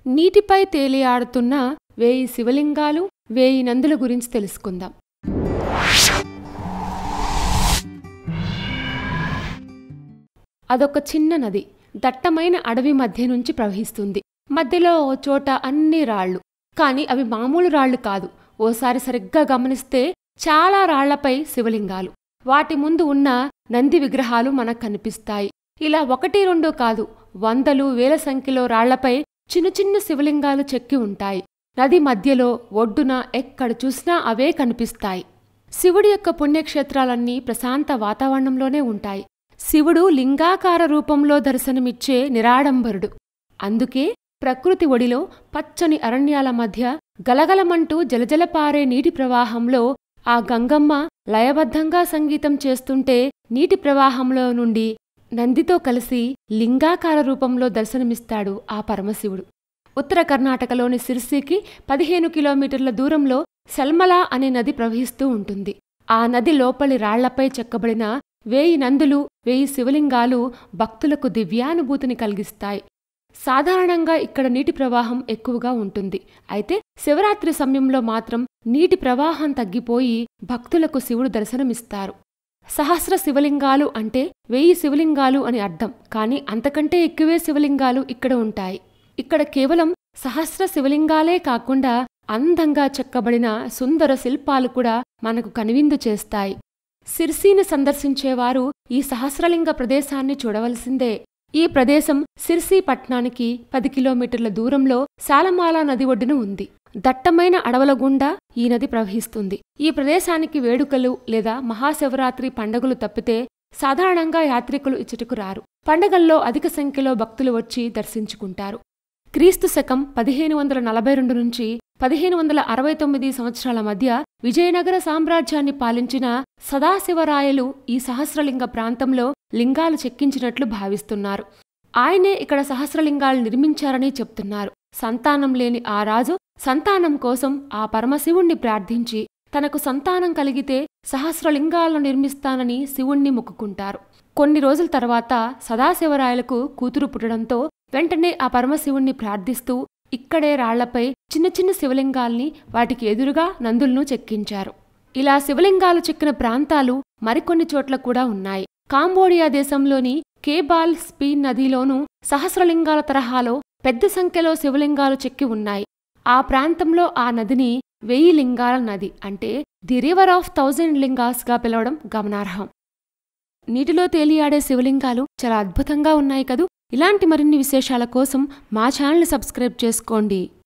నీటిపై తేలియాడుతున్న వేయి శివలింగాలు వేయి నందుల గురించి తెలుసుకుందాం అదొక చిన్న నది దట్టమైన అడవి మధ్య నుంచి ప్రవహిస్తుంది మధ్యలో ఓ చోట అన్ని రాళ్ళు కాని అవి మామూలు రాళ్ళు కాదు ఓసారి సరిగ్గా గమనిస్తే చాలా రాళ్లపై శివలింగాలు వాటి ముందు ఉన్న నంది విగ్రహాలు మనకు కనిపిస్తాయి ఇలా ఒకటి రెండు కాదు వందలు వేల సంఖ్యలో రాళ్లపై చిన్న చిన్న శివలింగాలు చెక్కి ఉంటాయి నది మధ్యలో ఒడ్డున ఎక్కడ చూసినా అవే కనిపిస్తాయి శివుడి యొక్క పుణ్యక్షేత్రాలన్నీ ప్రశాంత వాతావరణంలోనే ఉంటాయి శివుడు లింగాకార రూపంలో దర్శనమిచ్చే నిరాడంబరుడు అందుకే ప్రకృతి ఒడిలో పచ్చని అరణ్యాల మధ్య గలగలమంటూ జలజలపారే నీటి ప్రవాహంలో ఆ గంగమ్మ లయబద్ధంగా సంగీతం చేస్తుంటే నీటి ప్రవాహంలో నుండి నందితో కలిసి లింగాకార రూపంలో దర్శనమిస్తాడు ఆ పరమశివుడు ఉత్తర కర్ణాటకలోని సిర్సికి పదిహేను కిలోమీటర్ల దూరంలో సెల్మలా అనే నది ప్రవహిస్తూ ఉంటుంది ఆ నది లోపలి రాళ్లపై చెక్కబడిన వేయి నందులు వేయి శివలింగాలు భక్తులకు దివ్యానుభూతిని కలిగిస్తాయి సాధారణంగా ఇక్కడ నీటి ప్రవాహం ఎక్కువగా ఉంటుంది అయితే శివరాత్రి సమయంలో మాత్రం నీటి ప్రవాహం తగ్గిపోయి భక్తులకు శివుడు దర్శనమిస్తారు సహస్ర శివలింగాలు అంటే వెయ్యి శివలింగాలు అని అర్థం కానీ అంతకంటే ఎక్కువే శివలింగాలు ఇక్కడ ఉంటాయి ఇక్కడ కేవలం సహస్ర శివలింగాలే కాకుండా అందంగా చెక్కబడిన సుందర శిల్పాలు కూడా మనకు కనువిందు చేస్తాయి సిర్సీని సందర్శించేవారు ఈ సహస్రలింగ ప్రదేశాన్ని చూడవలసిందే ఈ ప్రదేశం సిర్సీ పట్నానికి పది కిలోమీటర్ల దూరంలో శాలమాలా నది ఒడ్డున ఉంది దట్టమైన అడవుల గుండా ఈ నది ప్రవహిస్తుంది ఈ ప్రదేశానికి వేడుకలు లేదా మహాశివరాత్రి పండగలు తప్పితే సాధారణంగా యాత్రికులు ఇచ్చటకు రారు పండగల్లో అధిక సంఖ్యలో భక్తులు వచ్చి దర్శించుకుంటారు క్రీస్తు శకం పదిహేను వందల నలభై రెండు నుంచి పదిహేను వందల అరవై తొమ్మిది సంవత్సరాల మధ్య విజయనగర సామ్రాజ్యాన్ని పాలించిన సదాశివరాయలు ఈ సహస్రలింగ ప్రాంతంలో లింగాలు చెక్కించినట్లు భావిస్తున్నారు ఆయనే ఇక్కడ సహస్రలింగాలు నిర్మించారని చెప్తున్నారు సంతానం లేని ఆ రాజు సంతానం కోసం ఆ పరమశివుణ్ణి ప్రార్థించి తనకు సంతానం కలిగితే సహస్రలింగాలను నిర్మిస్తానని శివుణ్ణి మొక్కుకుంటారు కొన్ని రోజుల తర్వాత సదాశివరాయలకు కూతురు పుట్టడంతో వెంటనే ఆ పరమశివుణ్ణి ప్రార్థిస్తూ ఇక్కడే రాళ్లపై చిన్న చిన్న శివలింగాల్ని వాటికి ఎదురుగా నందులను చెక్కించారు ఇలా శివలింగాలు చెక్కిన ప్రాంతాలు మరికొన్ని చోట్ల కూడా ఉన్నాయి కాంబోడియా దేశంలోని కేబాల్ స్పీన్ నదిలోనూ సహస్రలింగాల తరహాలో పెద్ద సంఖ్యలో శివలింగాలు చెక్కి ఉన్నాయి ఆ ప్రాంతంలో ఆ నదిని వెయ్యి లింగాల నది అంటే ది రివర్ ఆఫ్ థౌజండ్ లింగాస్గా పిలవడం గమనార్హం నీటిలో తేలియాడే శివలింగాలు చాలా అద్భుతంగా ఉన్నాయి కదూ ఇలాంటి మరిన్ని విశేషాల కోసం మా ఛానల్ సబ్స్క్రైబ్ చేసుకోండి